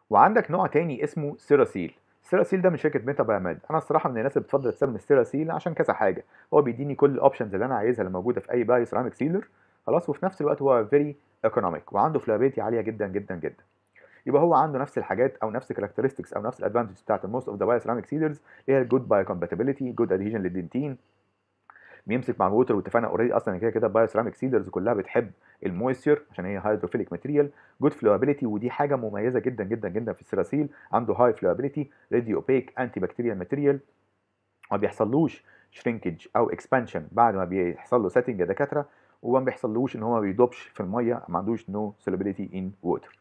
وعندك نوع تاني اسمه سيراسيل السيراسيل ده من شركه ميتا بايوميد انا الصراحه من الناس اللي بتفضل تستخدم السيراسيل عشان كذا حاجه هو بيديني كل الاوبشنز اللي انا عايزها اللي موجوده في اي بايو سيراميك سيلر خلاص وفي نفس الوقت هو فيري ايكونوميك وعنده فلابيلتي عاليه جدا جدا جدا يبقى هو عنده نفس الحاجات او نفس الكاركترستكس او نفس الادفانتج بتاعت الموست اوف ذا بايو سيراميك سيلرز اللي هي الجود بايو كومباتيبيليتي جود ادهيجن للدنتين بيمسك مع الووتر واتفقنا اوريدي اصلا كده كده بايو سيراميك سيلرز كلها بتحب المويستشر عشان هي هيدروفيليك ماتيريال جود فلوابيلتي ودي حاجه مميزه جدا جدا جدا في السيراسيل عنده هاي فلوابيلتي ريدي اوبيك انتي بكتيريال ماتيريال ما بيحصلوش شرينكج او اكسبانشن بعد ما بيحصل له سيتنج يا دكاتره وما بيحصلوش ان هو ما بيدوبش في الميه ما عندوش نو سولوبيليتي ان ووتر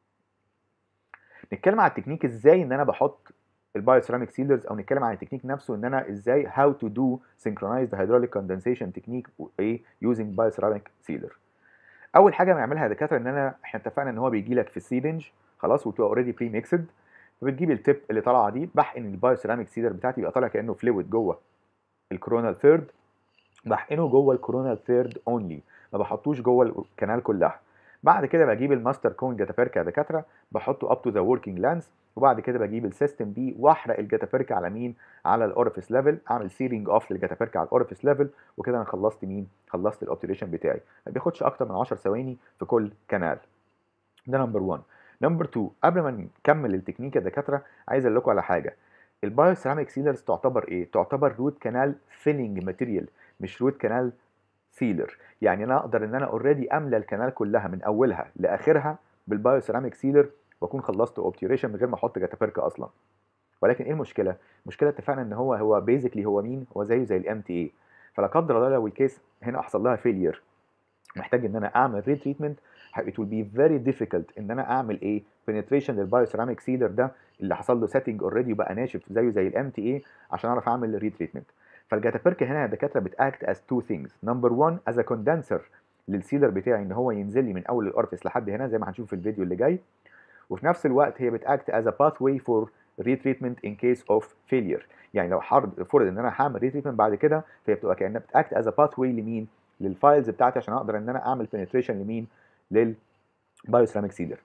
نتكلم على التكنيك ازاي ان انا بحط البايو سيراميك سيلرز او نتكلم عن التكنيك نفسه ان انا ازاي هاو تو دو synchronized hydraulic condensation technique ايه using بايو سيراميك سيلر اول حاجه بنعملها يا دكاتره ان انا احنا اتفقنا ان هو بيجي لك في السيلنج خلاص وتبقى اوريدي بري ميكسد فبتجيب التيب اللي طالعه دي بحقن البايو سيراميك سيلر بتاعتي يبقى طالع كانه فلويد جوه الكورونال ثيرد بحقنه جوه الكورونال ثيرد اونلي ما بحطوش جوه الكنال كلها بعد كده بجيب الماستر كون جاتابيركا يا دكاتره بحطه اب تو ذا وركينج لانس وبعد كده بجيب السيستم بي واحرق الجاتابيركا على مين على الاورفيس ليفل اعمل سيرنج اوف للجاتابيركا على الاورفيس ليفل وكده انا خلصت مين خلصت الاوبتيريشن بتاعي ما بياخدش اكتر من 10 ثواني في كل كنال ده نمبر 1 نمبر 2 قبل ما نكمل التكنيك يا دكاتره عايز اقول لكم على حاجه البايو سيراميك سيلرز تعتبر ايه تعتبر روت كانال فيلنج ماتيريال مش روت كانال سيلر يعني انا اقدر ان انا اوريدي املى الكنال كلها من اولها لاخرها بالبايو سيراميك سيلر واكون خلصت اوبتيريشن من غير ما احط جاتابيركا اصلا ولكن ايه المشكله المشكله اتفقنا ان هو هو بيزيكلي هو مين هو زيه زي الام تي اي فلا قدر الله لو الكيس هنا حصل لها فيلير محتاج ان انا اعمل ري تريتمنت it will be very difficult ان انا اعمل ايه penetration للبايو سيراميك سيلر ده اللي حصل له سيتنج اوريدي وبقى ناشف زيه زي الام تي اي عشان اعرف اعمل ري تريتمنت فالجاتابيركا هنا يا دكاتره بتاكت از تو ثينجز نمبر 1 از ا كوندنسر للسيلر بتاعي ان هو ينزل لي من اول الاورفيس لحد هنا زي ما هنشوف في الفيديو اللي جاي وفي نفس الوقت هي بتاكت از ا باث فور ريتريتمنت ان كيس اوف فيلير يعني لو حرض فرض ان انا هعمل ريتريتمنت بعد كده فهي بتبقى كانها بتاكت از ا باث لمين للفايلز بتاعتي عشان اقدر ان انا اعمل بنتريشن لمين للبايو سيراميك سيلر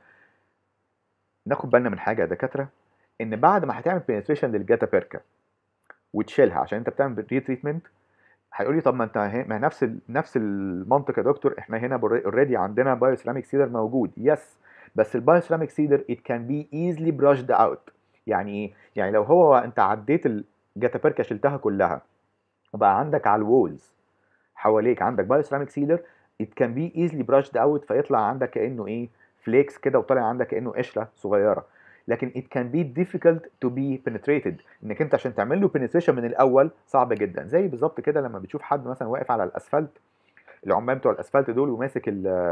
ناخد بالنا من حاجه يا دكاتره ان بعد ما هتعمل بنتريشن للجاتا وتشيلها عشان انت بتعمل ريتريتمنت هيقول لي طب ما انت ما نفس ال... نفس المنطق يا دكتور احنا هنا اوريدي عندنا بايو سيراميك سيلر موجود يس بس البايو سيراميك سيلر ات كان بي ايزلي براشد اوت يعني ايه يعني لو هو انت عديت الجاتابيركا شلتها كلها وبقى عندك على الوولز حواليك عندك بايو سيراميك سيلر ات كان بي ايزلي براشد اوت فيطلع عندك كانه ايه فليكس كده وطالع عندك كانه قشره صغيره لكن it can be difficult to be penetrated انك انت عشان تعمل له penetration من الاول صعب جدا زي بالظبط كده لما بتشوف حد مثلا واقف على الاسفلت العمال بتوع الاسفلت دول وماسك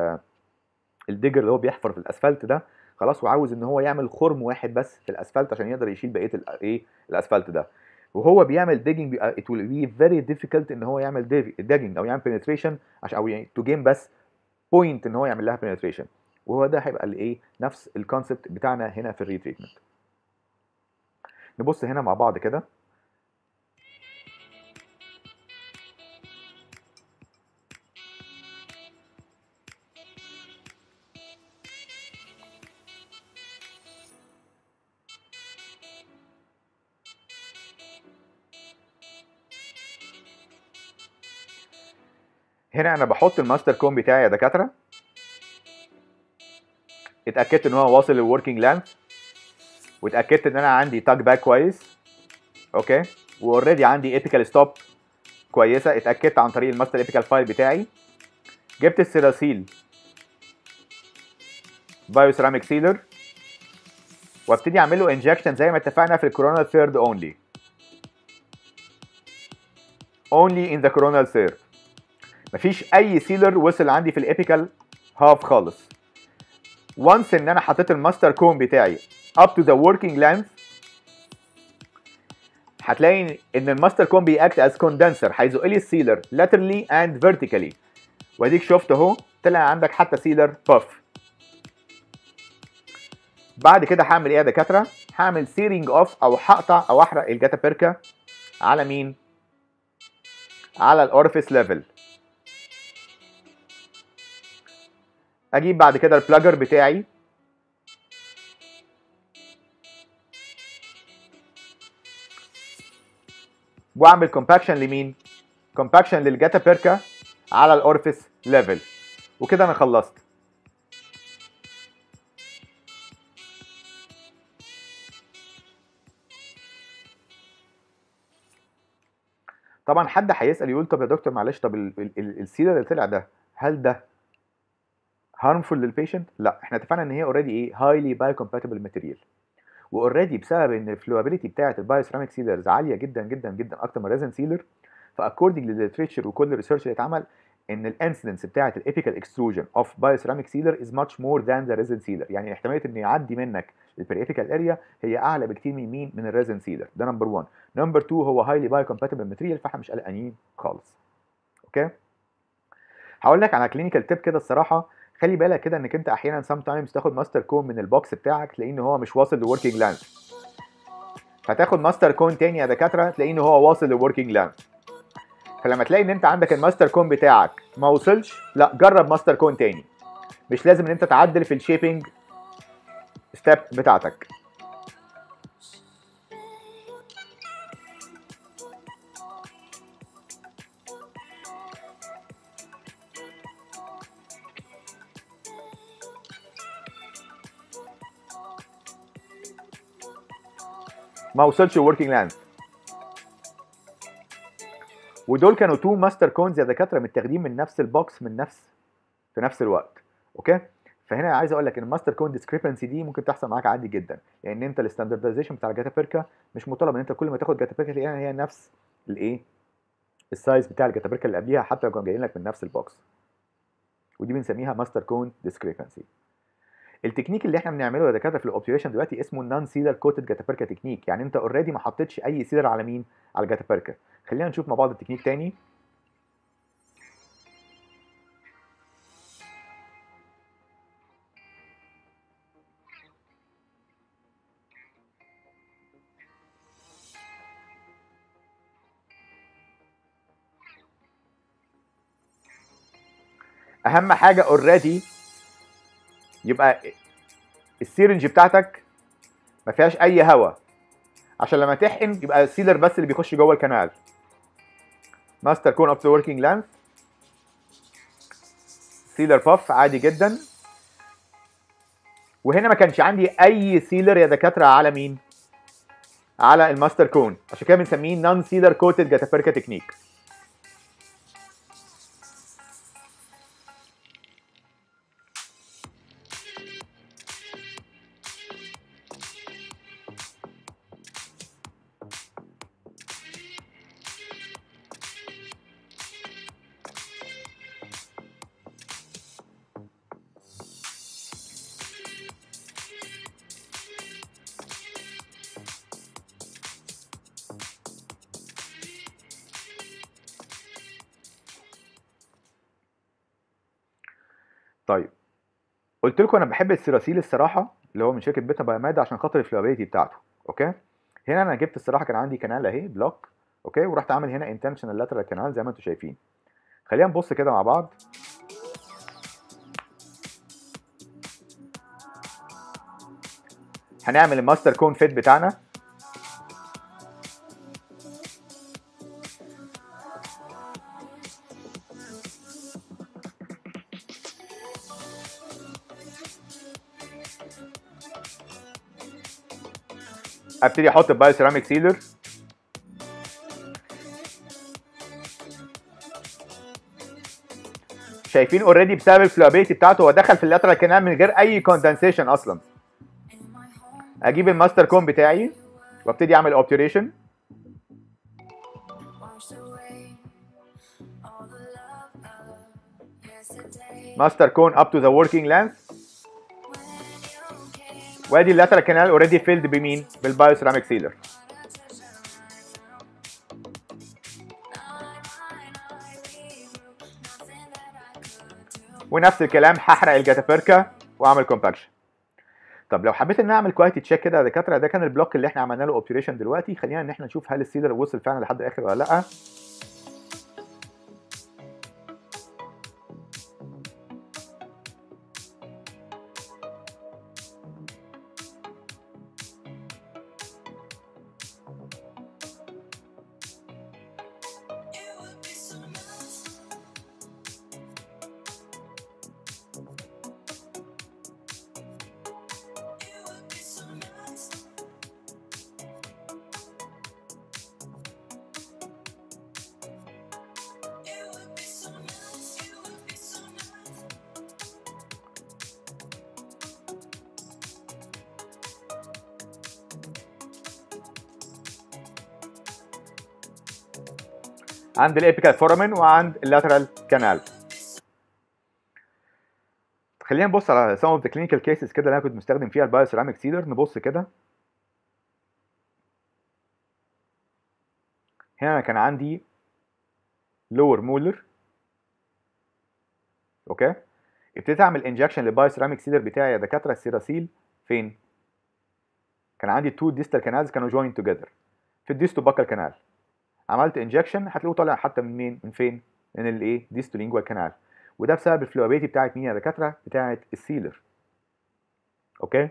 الديجر اللي هو بيحفر في الاسفلت ده خلاص وعاوز ان هو يعمل خرم واحد بس في الاسفلت عشان يقدر يشيل بقيه ايه الاسفلت ده وهو بيعمل ديجنج it will be very difficult ان هو يعمل ديجنج او يعمل penetration عشان او يعني to gain بس بوينت ان هو يعمل لها penetration وهو ده هيبقى الايه نفس الكونسبت بتاعنا هنا في الريتريتمنت نبص هنا مع بعض كده هنا انا بحط الماستر كوم بتاعي يا دكاتره اتاكدت ان هو واصل للوركينج لانث واتاكدت ان انا عندي تاج باك كويس اوكي واوريدي عندي ايبيكال ستوب كويسه اتاكدت عن طريق الماستر ايبيكال فايل بتاعي جبت السيراسيل بايو سيراميك سيلر وابتدي اعمل له انجكشن زي ما اتفقنا في الكورونا ثيرد اونلي اونلي ان ذا كورونا ثيرد مفيش اي سيلر وصل عندي في الابيكال هاف خالص وانس ان انا حطيت الماستر كوم بتاعي up to the working length هتلاقي ان الماستر كوم بيأكت از كوندنسر هيزق لي السيلر laterally and vertically واديك شفت اهو طلع عندك حتى سيلر باف بعد كده هعمل ايه يا دكاتره؟ هعمل سيرنج اوف او هقطع او احرق الجاتا بيركا على مين؟ على الاورفيس ليفل اجيب بعد كده البلاجر بتاعي واعمل كومباكشن لمين كومباكشن للجاتا بيركا على الاورفيس ليفل وكده انا خلصت طبعا حد هيسال يقول طب يا دكتور معلش طب ال- ال- ال- السيلر اللي طلع ده هل ده هارمفول للبيشنت؟ لا احنا اتفقنا ان هي اوريدي ايه هايلي باي كومباتبل ماتيريال واوريدي بسبب ان الفلوابيلتي بتاعه البايو سيراميك سيلرز عاليه جدا جدا جدا اكتر من الريزن سيلر فاكوردنج للليتريتشر وكل الريسيرش اللي اتعمل ان الانسيدنس بتاعه الابيكال اكستروجن اوف بايو سيراميك سيلر از ماتش مور ذان ذا ريزن سيلر يعني احتماليه ان يعدي منك البريفيكال اريا هي اعلى بكتير من مين من الريزن سيلر ده نمبر 1 نمبر 2 هو هايلي بايو كومباتبل ماتيريال فاحنا مش قلقانين خالص اوكي هقول لك على كلينيكال تيب كده الصراحه خلي بالك كده انك انت احيانا سام تايمز تاخد ماستر كون من البوكس بتاعك تلاقيه ان هو مش واصل لوركينج لاند فتاخد ماستر كون تاني يا دكاتره تلاقيه ان هو واصل لوركينج لاند فلما تلاقي ان انت عندك الماستر كون بتاعك ما وصلش لا جرب ماستر كون تاني مش لازم ان انت تعدل في الشيبنج ستيب بتاعتك ما وصلش الوركينج لاند ودول كانوا تو ماستر كونز يا دكاتره متاخدين من نفس البوكس من نفس في نفس الوقت اوكي فهنا عايز اقول لك ان الماستر كون ديسكريبنسي دي ممكن تحصل معاك عادي جدا لان انت الستاندردايزيشن بتاع الجاتا بيركا مش مطالب ان انت كل ما تاخد جاتا بيركا تلاقيها هي نفس الايه السايز بتاع الجاتا بيركا اللي قبليها حتى لو كانوا جايين لك من نفس البوكس ودي بنسميها ماستر كون ديسكريبنسي التكنيك اللي احنا بنعمله يا دكاتره في الاوبتيويشن دلوقتي اسمه النون سيلر كوتد جاتا بيركا تكنيك يعني انت اوريدي ما حطيتش اي سيلر على مين على الجاتا بيركا خلينا نشوف مع بعض التكنيك تاني اهم حاجه اوريدي يبقى السيرنج بتاعتك ما فيهاش اي هواء عشان لما تحقن يبقى السيلر بس اللي بيخش جوه الكنال ماستر كون اب تو وركينج لانث سيلر باف عادي جدا وهنا ما كانش عندي اي سيلر يا دكاتره على مين على الماستر كون عشان كده بنسميه نون سيلر كوتد جاتابيركا تكنيك طيب قلت لكم انا بحب السيراسيل الصراحه اللي هو من شركه بيتا بايماد عشان خاطر الفلابيلتي بتاعته اوكي هنا انا جبت الصراحه كان عندي كانال اهي بلوك اوكي ورحت عامل هنا انتنشنال لاترال كانال زي ما انتم شايفين خلينا نبص كده مع بعض هنعمل الماستر كون فيت بتاعنا ابتدي احط البايو سيراميك سيلر شايفين اوريدي بسبب الفلابيلتي بتاعته هو دخل في اللاترال كانال من غير اي كوندنسيشن اصلا اجيب الماستر كون بتاعي وابتدي اعمل اوبتوريشن ماستر كون اب تو ذا وركينج لانث وادي اللاترال كانال اوريدي فيلد بمين بالبايو سيراميك سيلر ونفس الكلام هحرق الجاتابيركا واعمل كومباكشن طب لو حبيت ان اعمل كواليتي تشيك كده يا دكاتره ده كان البلوك اللي احنا عملنا له اوبتوريشن دلوقتي خلينا ان احنا نشوف هل السيلر وصل فعلا لحد الاخر ولا لا عند الابيكال فورامين وعند اللاترال كانال خلينا نبص على some of the clinical cases كده اللي انا كنت مستخدم فيها البايوسيراميك سيلر نبص كده هنا أنا كان عندي lower molar اوكي ابتديت اعمل انجكشن للبايوسيراميك سيلر بتاعي يا دكاتره السيراسيل فين كان عندي تو ديستال كانالز كانوا جوين توجذر في الديستو باكال كانال عملت انجكشن هتلاقوه طالع حتى من مين من فين من الايه ديستو لينجوال كانال وده بسبب الفلوابيتي بتاعت مين يا دكاتره بتاعت السيلر اوكي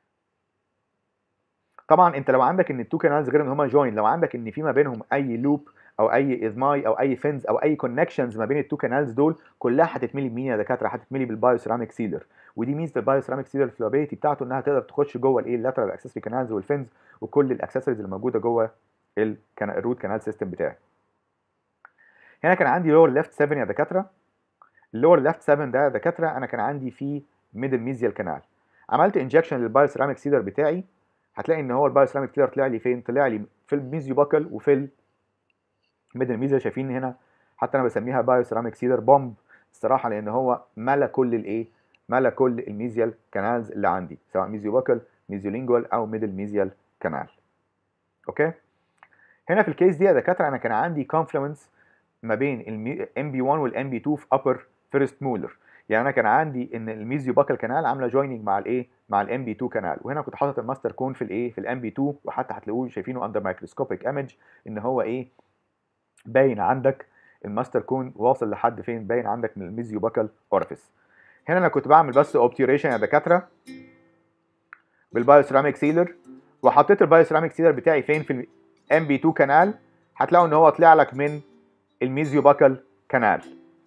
طبعا انت لو عندك ان التو كانالز غير ان هما جوين لو عندك ان في ما بينهم اي لوب او اي اذماي او اي فينز او اي كونكشنز ما بين التو كانالز دول كلها هتتملي بمين يا دكاتره هتتملي بالبايوسيراميك سيلر ودي ميزه البايوسيراميك سيلر الفلوابيتي بتاعته انها تقدر تخش جوه الايه اللاترال اكسسوري كانالز والفينز وكل الاكسسوارز اللي موجوده جوه الروت كانال سيستم بتاعي هنا كان عندي لور ليفت 7 يا دكاتره اللور ليفت 7 ده يا دكاتره انا كان عندي فيه ميدل ميزيال كانال عملت انجكشن للبايوسيراميك سيلر بتاعي هتلاقي ان هو البايوسيراميك سيلر طلع لي فين طلع لي في الميزيو باكل وفي الميدل ميزيال شايفين هنا حتى انا بسميها بايوسيراميك سيلر بومب الصراحه لان هو ملا كل الايه ملا كل الميزيال كانالز اللي عندي سواء ميزيو باكل ميزيو لينجوال او ميدل ميزيال كانال اوكي هنا في الكيس دي يا دكاتره انا كان عندي كونفلونس ما بين الام بي 1 والام بي 2 في ابر فيرست مولر يعني انا كان عندي ان الميزيو باكل كانال عامله جويننج مع الايه مع الام بي 2 كانال وهنا كنت حاطط الماستر كون في الايه في الام بي 2 وحتى هتلاقوه شايفينه اندر مايكروسكوبيك ايمج ان هو ايه باين عندك الماستر كون واصل لحد فين باين عندك من الميزيو باكل اورفيس هنا انا كنت بعمل بس اوبتيوريشن يا دكاتره بالبايوسيراميك سيلر وحطيت البايوسيراميك سيلر بتاعي فين في الام بي 2 كانال هتلاقوا ان هو طلع لك من الميزيو باكل كانال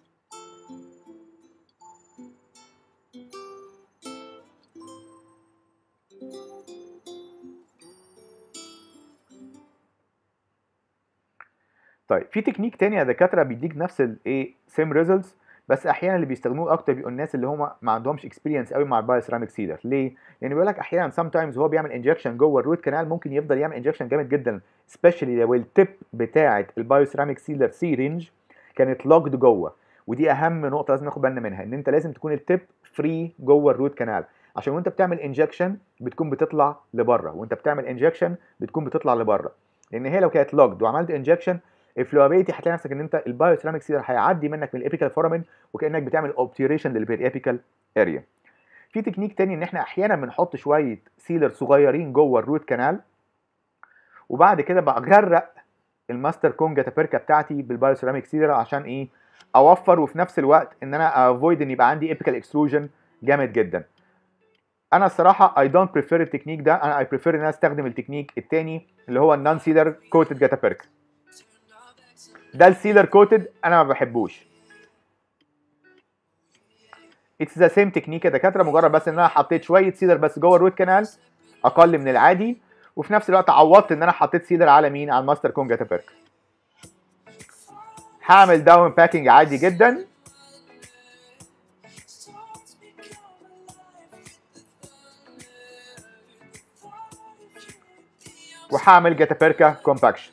طيب في تكنيك تاني يا دكاتره بيديك نفس الايه سيم ريزلتس بس احيانا اللي بيستخدموه اكتر بيبقوا الناس اللي هم ما عندهمش اكسبيرينس قوي مع البايوسيراميك سيلر ليه؟ لان بيقول لك احيانا سام تايمز هو بيعمل انجكشن جوه الروت كانال ممكن يفضل يعمل انجكشن جامد جدا سبيشالي لو التip بتاعه البايوسيراميك سيلر سيرنج كانت لوجد جوه ودي اهم نقطه لازم ناخد بالنا منها ان انت لازم تكون التip فري جوه الروت كانال عشان وانت بتعمل انجكشن بتكون بتطلع لبره وانت بتعمل انجكشن بتكون بتطلع لبره لان هي لو كانت لوجد وعملت انجكشن الفلوابيتي هتلاقي نفسك ان انت البايوسيراميك سيلر هيعدي منك من الابيكال فورامين وكانك بتعمل اوبتيوريشن للبيريابيكال اريا في تكنيك تاني ان احنا احيانا بنحط شويه سيلر صغيرين جوه الروت كانال وبعد كده بغرق الماستر كون جاتابيركا بتاعتي بالبايوسيراميك سيلر عشان ايه اوفر وفي نفس الوقت ان انا افويد ان يبقى عندي ابيكال اكستروجن جامد جدا انا الصراحه اي دونت بريفير التكنيك ده انا اي بريفير ان انا استخدم التكنيك التاني اللي هو النون سيلر كوتد جاتابيركا ده السيلر كوتد انا ما بحبوش اتس ذا سيم تكنيك يا دكاتره مجرد بس ان انا حطيت شويه سيلر بس جوه الروت كانال اقل من العادي وفي نفس الوقت عوضت ان انا حطيت سيلر على مين على الماستر كون جاتابيرك هعمل داون باكينج عادي جدا وهعمل جاتابيركا كومباكشن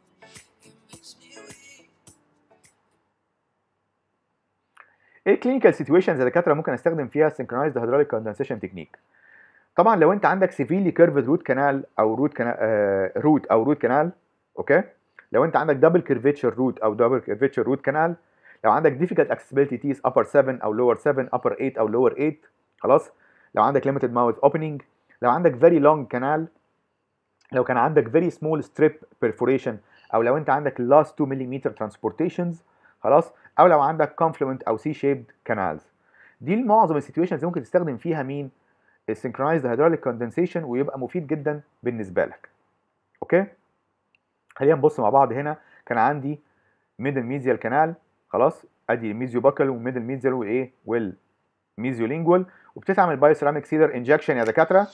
ايه الكلينيكال سيتويشنز يا دكاتره ممكن استخدم فيها سنكرونايزد هيدروليك كوندنسيشن تكنيك طبعا لو انت عندك سيفيلي كيرفد روت كانال او روت كانال آه روت او روت كانال اوكي لو انت عندك دبل كيرفيتشر روت او دبل كيرفيتشر روت كانال لو عندك difficult accessibility teeth upper 7 او lower 7 upper 8 او lower 8 خلاص لو عندك limited mouth opening لو عندك very long canal لو كان عندك very small strip perforation او لو انت عندك last 2 ملم transportations خلاص او لو عندك confluent او سي شيبد كانالز دي معظم السيتويشنز ممكن تستخدم فيها مين السنكرونايزد هيدروليك كوندنسيشن ويبقى مفيد جدا بالنسبه لك اوكي خلينا نبص مع بعض هنا كان عندي ميدل ميزيال كانال خلاص ادي الميزيو باكل وميدل ميزيال والايه والميزيو لينجوال وبتتعمل بايوسيراميك سيلر انجكشن يا دكاتره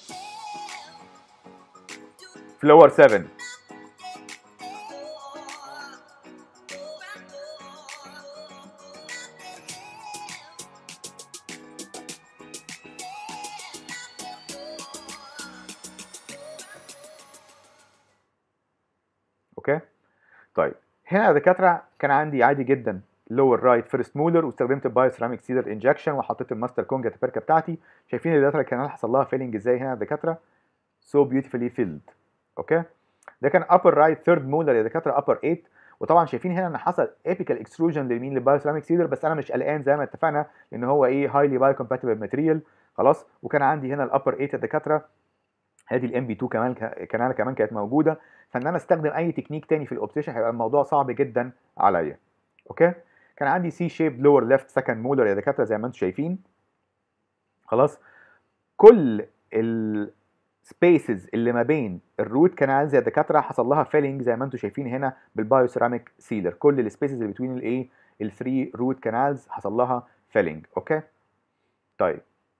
فلور 7 اوكي طيب هنا يا دكاتره كان عندي عادي جدا لور رايت فيرست مولر واستخدمت البايو سيراميك سيلر انجكشن وحطيت الماستر كونجا تبركه بتاعتي شايفين الدكاتره الكنال حصل لها فيلنج ازاي هنا يا دكاتره سو بيوتيفولي فيلد اوكي ده كان ابر رايت ثيرد مولر يا دكاتره ابر 8 وطبعا شايفين هنا ان حصل ايبيكال اكستروجن لمين للبايو سيراميك سيلر بس انا مش قلقان زي ما اتفقنا لان هو ايه هايلي بايو كومباتبل ماتيريال خلاص وكان عندي هنا الابر 8 يا دكاتره ادي الام بي 2 كمان كمان كمان كانت موجوده فان انا استخدم اي تكنيك تاني في الاوبتيشن هيبقى الموضوع صعب جدا عليا اوكي كان عندي سي شيب لور ليفت سكند مولر يا دكاتره زي ما انتم شايفين خلاص كل السبيسز اللي ما بين الروت كانالز يا دكاتره حصل لها فيلينج زي ما انتم شايفين هنا بالبايو سيراميك سيلر كل السبيسز اللي بين الايه الثري روت كانالز حصل لها فيلينج اوكي طيب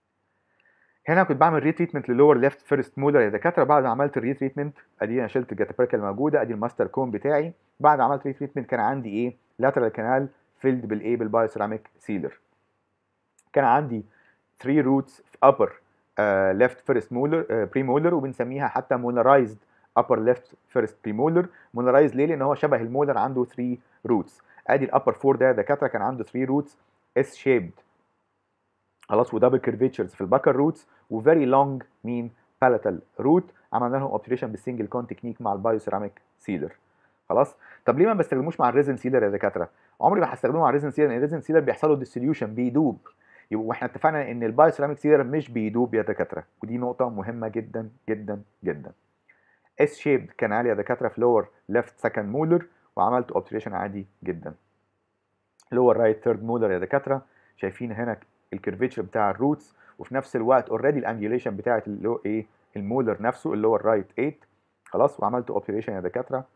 هنا كنت بعمل ريتريتمنت للور ليفت فيرست مولر يا دكاتره بعد ما عملت الريتريتمنت ادي انا شلت الجاتابركه الموجوده ادي الماستر كون بتاعي بعد ما عملت ريتريتمنت كان عندي ايه لاترال كانال فيلد بالايه بالبايو سيراميك سيلر كان عندي 3 روتس في upper ليفت فيرست مولر بري مولر وبنسميها حتى مولرايزد upper ليفت فيرست بري مولر مولرايزد ليه؟ لان هو شبه المولر عنده 3 روتس ادي الابر 4 ده دكاتره كان عنده 3 روتس اس شيبد خلاص ودبل كيرفيتشرز في البكر روتس وفيري لونج مين بالاتال روت عملنا لهم اوبتريشن بالسنجل كون تكنيك مع البايو سيراميك سيلر خلاص طب ليه ما بستخدموش مع الريزن سيلر يا دكاتره عمري ما هستخدمه مع الريزن سيلر لان الريزن سيلر بيحصل له ديستريبيوشن بيدوب يبقى واحنا اتفقنا ان البايو سيراميك سيلر مش بيدوب يا دكاتره ودي نقطه مهمه جدا جدا جدا اس شيبد كانال يا دكاتره في لور ليفت سكند مولر وعملت اوبتريشن عادي جدا لور رايت ثيرد مولر يا دكاتره شايفين هنا الكيرفيتشر بتاع الروتس وفي نفس الوقت اوريدي الانجيوليشن بتاعت اللي هو ايه المولر نفسه اللي هو الرايت 8 خلاص وعملت اوبريشن يا دكاتره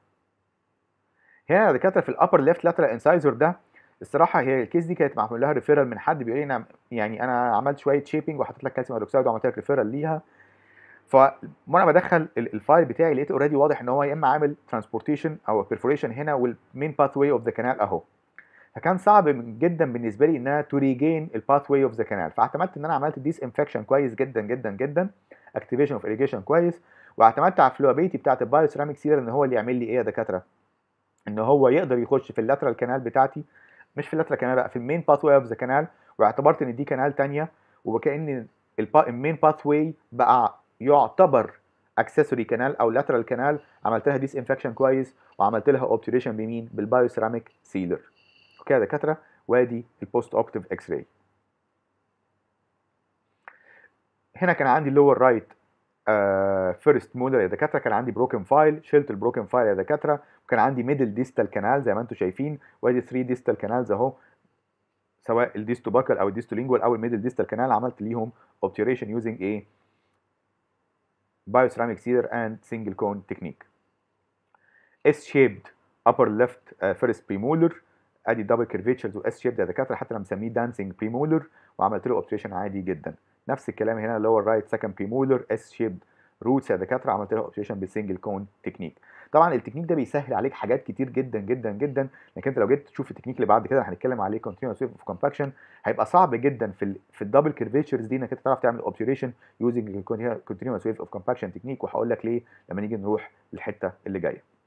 هنا يا دكاتره في الابر ليفت لاترال انسايزر ده الصراحه هي الكيس دي كانت معمول لها ريفيرال من حد بيقول لي انا يعني انا عملت شويه شيبنج وحطيت لك كالسيوم هيدروكسيد وعملت لك ريفيرال ليها فوانا بدخل الفايل بتاعي لقيت اوريدي واضح ان هو يا اما عامل ترانسبورتيشن او بيرفوريشن هنا والمين باث واي اوف ذا كانال اهو فكان صعب جدا بالنسبه لي ان انا تو ريجين الباث واي اوف ذا كانال فاعتمدت ان انا عملت ديس انفكشن كويس جدا جدا جدا اكتيفيشن اوف اريجيشن كويس واعتمدت على الفلوابيلتي بتاعت البايو سيراميك سيلر ان هو اللي يعمل لي ايه يا دكاتره ان هو يقدر يخش في اللاترال كانال بتاعتي مش في اللاترال كانال بقى في المين باث واي اوف ذا كانال واعتبرت ان دي كانال ثانيه وكان المين باث واي بقى يعتبر اكسسوري كانال او لاترال كانال عملت لها ديس انفكشن كويس وعملت لها اوبتريشن بمين بالبايو سيراميك سيلر اوكي يا دكاتره وادي البوست اوبتيف اكس راي هنا كان عندي اللور رايت فيرست مولر يا دكاتره كان عندي بروكن فايل شلت البروكن فايل يا دكاتره وكان عندي ميدل ديستال كانال زي ما انتم شايفين وادي 3 ديستال كانالز اهو سواء الديستو باكل او الديستو لينجوال او الميدل ديستال كانال عملت ليهم اوبتيوريشن يوزنج ايه bioceramic sealer and single cone technique S shaped upper left uh, first premolar ادي دبل كيرفيتشرز واس شيب ده دكاتره حتى انا مسميه دانسينج بريمولر وعملت له اوبتريشن عادي جدا نفس الكلام هنا اللي هو الرايت سكند بريمولر اس شيب روتس يا دكاتره عملت له اوبتريشن بالسنجل كون تكنيك طبعا التكنيك ده بيسهل عليك حاجات كتير جدا جدا جدا لكن انت لو جيت تشوف التكنيك اللي بعد كده هنتكلم عليه كونتينوس ويف اوف كومباكشن هيبقى صعب جدا في ال في الدبل كيرفيتشرز دي انك انت تعرف تعمل اوبتريشن يوزنج كونتينوس ويف اوف كومباكشن تكنيك وهقول لك ليه لما نيجي نروح للحته اللي جايه